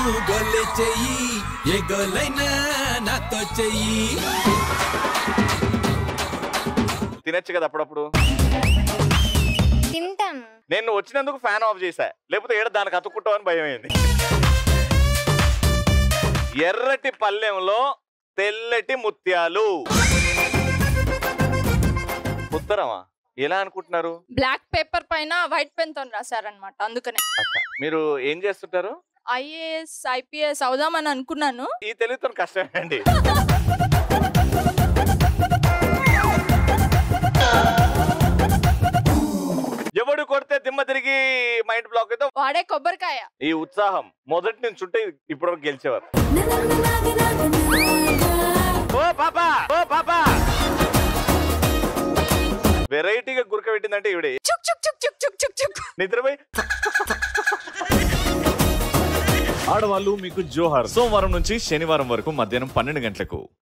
గొల్లె చెయ్యి ఏ గొల్లైనా నాతో చెయ్యి తినచ్చు కదా అప్పుడప్పుడు తింటాం నేను వచ్చినందుకు ఫ్యాన్ ఆఫ్ చేశా లేకపోతే ఏడ దానికి అతుక్కుంటామని భయం అయింది ఎర్రటి పల్లెంలో తెల్లటి ముత్యాలు ఉత్తరమా ఎలా అనుకుంటున్నారు బ్లాక్ పేపర్ పైన వైట్ పెన్ తో రాశారనమాట అందుకనే అచ్చా మీరు ఏం చేస్తుంటారు ఐఏఎస్ ఐపీఎస్ అవుదామని అనుకున్నాను ఈ తెలివితో కష్టమే అండి ఎవడు కొడితే దిమ్మ తిరిగి మైండ్ బ్లాక్ అయితే వాడే కొబ్బరికాయ ఈ ఉత్సాహం మొదటి నుంచి చుట్టే ఇప్పటివరకు గెలిచేవారు ఓ పాపా ఓ పాపా వెరైటీగా గురక పెట్టిందంటే ఇవిడే చుక్ చుక్ చుక్ చుక్ చుక్ చుక్ చుక్ నిద్రపోయి ఆడవాళ్ళు మీకు జోహార్ సోమవారం నుంచి శనివారం వరకు మధ్యాహ్నం పన్నెండు గంటలకు